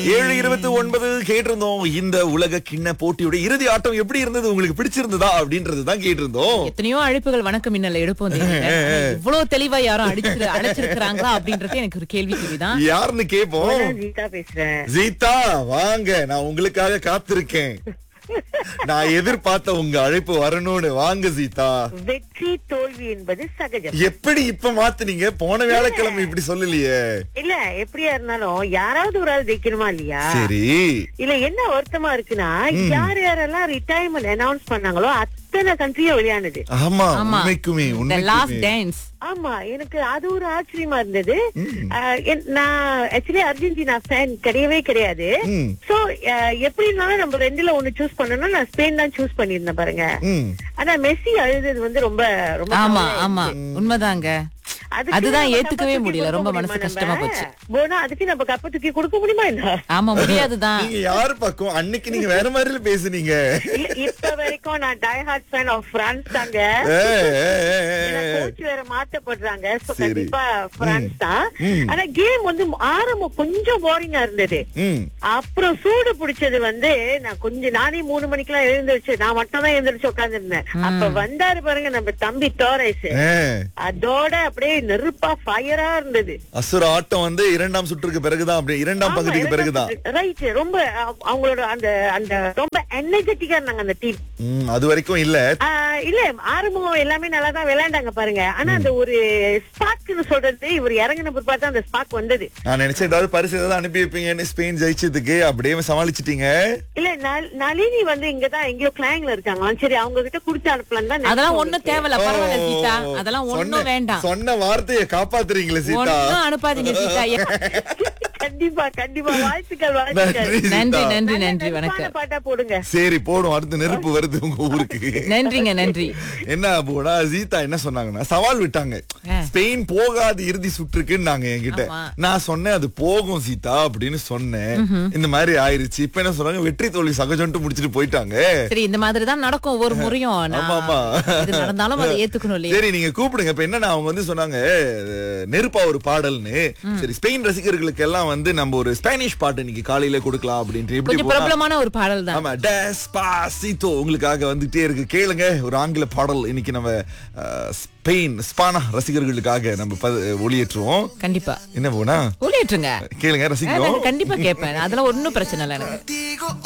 ஏழு இருபத்தி ஒன்பது கேட்டிருந்தோம் இந்த உலக கிண்ண போட்டியோட இறுதி ஆட்டம் எப்படி இருந்தது உங்களுக்கு பிடிச்சிருந்ததா அப்படின்றது தான் கேட்டிருந்தோம் எத்தனையோ அழைப்புகள் வணக்கம் மின்னல எடுப்போம் தெரியல. இவ்வளவு தெளிவா யாரும் அடிச்சு அழைச்சிருக்கிறாங்களா அப்படின்றது எனக்கு ஒரு கேள்விக்குறிதான் யாருன்னு கேப்போம் நான் கீதா பேசுறேன் சீதா வாங்க நான் உங்களுக்காக காத்திருக்கேன் நான் எதிர்பார்த்த உங்க அழைப்பு வரணும்னு வாங்க சீதா வெற்றி தோல்வி என்பது சகஜம் எப்படி இப்ப மாத்துனீங்க போன வியாழக்கிழமை இப்படி சொல்லலையே இல்ல எப்படியா இருந்தாலும் யாராவது ஒரு ஆள் ஜெயிக்கணுமா இல்லையா சரி இல்ல என்ன வருத்தமா இருக்குன்னா யார் யாரெல்லாம் ரிட்டையர்மெண்ட் அனௌன்ஸ் பண்ணாங்களோ அத்தனை கண்ட்ரியும் விளையாடுது ஆமா ஆமா. உண்மைக்குமே The last உண்மைக்குமே dance ஆமா எனக்கு அது ஒரு ஆச்சரியமா இருந்தது அஹ், என்- நான் ஆக்சுவலி அர்ஜென்டினா ஃபேன் கிடையவே கிடையாது ம். சோ எப்படி இருந்தாலும் நம்ம ரெண்டுல ஒண்ணு சூஸ் பண்ணணும் நான் ஸ்பெயின் தான் சூஸ் பண்ணிருந்தேன் பாருங்க ம். ஆனா மெஸ்ஸி அழுதது வந்து ரொம்ப ரொம்ப ஆமா கவலையா ஆமா உண்மைதாங்க அதுக்கு அதுதான் நம்ம ஏத்துக்கவே கப்பை தூக்கி முடியல ரொம்ப கொடுக்க மனசு முடியுமா கஷ்டமா நம்ம? போச்சு போனா அதுக்கு நம்ம கப்பை தூக்கி கொடுக்க முடியுமா என்ன ஆமா முடியாதுதான் நீங்க யாரு பக்கம் அன்னைக்கு நீங்க வேற மாதிரி பேசுனீங்க இல்ல, இப்ப வரைக்கும் நான் die hard fan of France தாங்க ஏ, ஏ, ஏ, ஏ, ஏ. கோச் வேற மாத்தப்படுறாங்க So, சரி. கண்டிப்பா பிரான்ஸ் தான் ம். ஆனா கேம் வந்து ஆரம்பம் கொஞ்சம் போரிங்கா இருந்தது ம். அப்புறம் சூடு பிடிச்சது வந்து நான் கொஞ்சம் நானே மூணு மணிக்கெல்லாம் எழுந்திருச்சு நான் மட்டும் தான் எழுந்திருச்சு உட்கார்ந்து அப்ப வந்தாரு பாருங்க நம்ம தம்பி டோரைஸ் ஏ. அதோட அப்படியே நெருப்பா ஃபயரா இருந்தது அசுர ஆட்டம் வந்து இரண்டாம் சுற்றுக்கு பிறகுதான் அப்படி இரண்டாம் பகுதிக்கு பிறகுதான் ரைட் ரொம்ப அ- அவங்களோட அந்த அந்த ரொம்ப எனர்ஜெட்டிக்கா இருந்தாங்க அந்த டீம் ம், அது வரைக்கும் இல்ல இல்ல ஆரம்பம் எல்லாமே நல்லா தான் விளையாண்டாங்க பாருங்க ஆனா அந்த ஒரு ஸ்பார்க்னு சொல்றது இவர் இறங்கின பிற்பாடு தான் அந்த ஸ்பார்க் வந்தது நான் நினைச்சேன் ஏதாவது பரிசு ஏதாவது அனுப்பி வைப்பீங்கன்னு ஸ்பெயின் ஜெயிச்சதுக்கு அப்படியே சமாளிச்சிட்டீங்க இல்ல நல்- நளினி வந்து இங்கதான் எங்கேயோ கிளாங்ல இருக்காங்க சரி அவங்க கிட்ட குடுத்து அனுப்பலாம் தான் அதெல்லாம் நினைச்சோம் ஒண்ணும் உங்களுக்கு. தேவையில்ல பரவாயில்ல சீதா அதெல்லாம் சொன்ன- ஒண்ணும் வேண்டாம் சொன்ன வார்த்தையை காப்பாத்துறீங்களே சீதா ஒண்ணும் அனுப்பாதீங்க சீதா கண்டிப்பா கண்டிப்பா வாழ்த்துக்கள் வாழ்த்துக்கள் நன்றி நன்றி சீதா. நன்றி நல்ல நன்றி நெருப்பான வணக்கம் பாட்டா போடுங்க சரி போடும் அடுத்து நெருப்பு வருது உங்க ஊருக்கு நன்றிங்க நன்றி என்ன போடா சீதா என்ன சொன்னாங்கன்னா சவால் விட்டாங்க ஆ. ஸ்பெயின் போகாது இறுதி சுற்றுக்குன்னு நாங்க என்கிட்ட ஆமா. நான் சொன்னேன் அது போகும் சீதா அப்படின்னு சொன்னேன் இந்த மாதிரி ஆயிருச்சு இப்ப என்ன சொல்றாங்க வெற்றி தோல்வி சகஜம்ட்டு முடிச்சிட்டு போயிட்டாங்க சரி இந்த மாதிரி தான் நடக்கும் ஒவ்வொரு முறையும் நான் ஆமா, ஆமா. இது நடந்தாலும் அதை ஏத்துக்கணும் இல்லையா சரி நீங்க கூப்பிடுங்க இப்ப என்னன்னா அவங்க வந்து சொன்னாங்க அஹ், நெருப்பா ஒரு பாடல்னு சரி ஸ்பெயின் ரசிகர்களுக்கு எல்லாம் வந்து நம்ம ஒரு ஸ்பானிஷ் பாட்டு இன்னைக்கு காலையில கொடுக்கலாம் அப்படின்ட்டு எப்படி கொஞ்சம் போனா- பிரபலமான ஒரு பாடல் தான் ஆமா டெஸ்பாசிட்டோ உங்களுக்காக வந்துட்டே இருக்கு கேளுங்க ஒரு ஆங்கில பாடல் இன்னைக்கு நம்ம அஹ், ஸ்பெயின் ஸ்பானா ரசிகர்களுக்காக நம்ம ப- ஒளியேற்றுவோம் கண்டிப்பா என்ன போனா ஊழியற்றுங்க கேளுங்க ரசிக்கிறோம் கண்டிப்பா கேட்பேன் அதெல்லாம் ஒண்ணும் பிரச்சனை இல்லை எனக்கு Digo